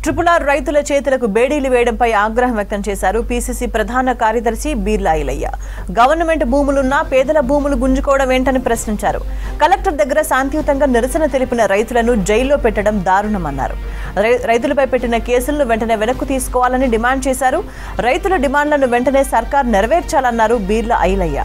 triple R రైతుల చేతులకు బేడీలు వేయడంపై ఆగ్రహం వ్యక్తం చేశారు పీసీసీ ప్రధాన కార్యదర్శి బీర్లా ఐలయ్య గవర్నమెంట్ భూములున్నా పేదల భూములు గుంజుకోవడం ఏంటని ప్రశ్నించారు కలెక్టర్ దగ్గర శాంతియుతంగా నిరసన తెలిపిన రైతులను జైల్లో పెట్టడం దారుణమన్నారు రై- రైతులపై పెట్టిన కేసులను వెంటనే వెనక్కు తీసుకోవాలని డిమాండ్ చేశారు రైతుల డిమాండ్లను వెంటనే సర్కార్ నెరవేర్చాలన్నారు బీర్లా ఐలయ్య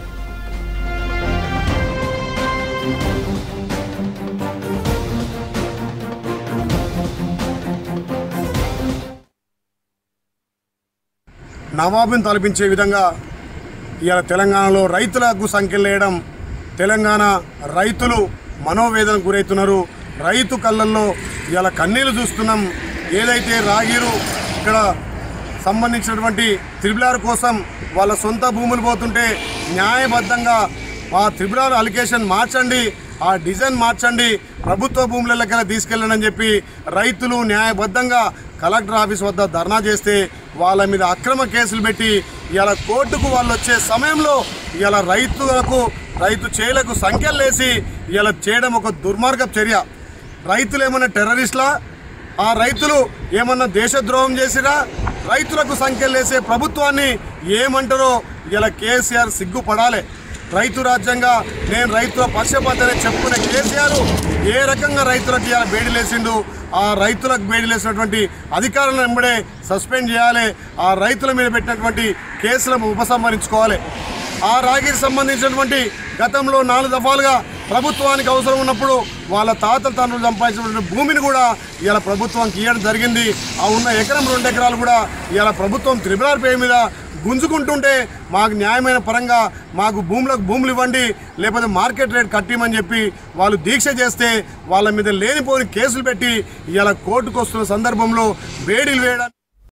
నవాబుని తలపించే విధంగా ఇవాళ తెలంగాణలో రైతులకు సంఖ్యలు వేయడం తెలంగాణ రైతులు మనోవేదనకు గురవుతున్నారు రైతు కళ్ళల్లో ఇవాళ కన్నీళ్లు చూస్తున్నాం ఏదైతే రాగిరు ఇక్కడ సంబంధించినటువంటి త్రిబులార్ కోసం వాళ్ళ సొంత భూములు పోతుంటే న్యాయబద్ధంగా ఆ త్రిబులార్ అలికేషన్ మార్చండి ఆ డిజైన్ మార్చండి ప్రభుత్వ భూములకెళ్ళి తీసుకెళ్ళండి అని చెప్పి రైతులు న్యాయబద్ధంగా కలెక్టర్ ఆఫీస్ వద్ద ధర్నా చేస్తే వాళ్ళ మీద అక్రమ కేసులు పెట్టి ఇలా కోర్టుకు వాళ్ళు వచ్చే సమయంలో ఇలా రైతులకు రైతు చేలకు సంఖ్యలేసి ఇలా చేయడం ఒక దుర్మార్గ చర్య రైతులు ఏమన్నా టెర్రరిస్ట్లా ఆ రైతులు ఏమన్నా దేశద్రోహం చేసిరా రైతులకు సంఖ్యలేసే ప్రభుత్వాన్ని ఏమంటారో ఇలా కేసీఆర్ సిగ్గుపడాలి రైతు రాజ్యంగా నేను రైతుల పక్షపాతనే చెప్పుకునే కేసీఆర్ ఏ రకంగా రైతులకు ఇలా బేడీలేసిండు ఆ రైతులకు బేడీలేసినటువంటి అధికారులను వెంబడే సస్పెండ్ చేయాలి ఆ రైతుల మీద పెట్టినటువంటి కేసులను ఉపసంహరించుకోవాలి ఆ రాగికి సంబంధించినటువంటి గతంలో నాలుగు దఫాలుగా ప్రభుత్వానికి అవసరం ఉన్నప్పుడు వాళ్ళ తాతల తండ్రులు సంపాదించినటువంటి భూమిని కూడా ఇలా ప్రభుత్వానికి ఇవ్వడం జరిగింది ఆ ఉన్న ఎకరం రెండు ఎకరాలు కూడా ఇలా ప్రభుత్వం త్రిపురార్ పేరు మీద గుంజుకుంటుంటే మాకు న్యాయమైన పరంగా మాకు భూములకు భూములు ఇవ్వండి లేకపోతే మార్కెట్ రేట్ కట్టిమని చెప్పి వాళ్ళు దీక్ష చేస్తే వాళ్ళ మీద లేనిపోని కేసులు పెట్టి ఇలా కోర్టుకు వస్తున్న సందర్భంలో వేడీలు వేయడానికి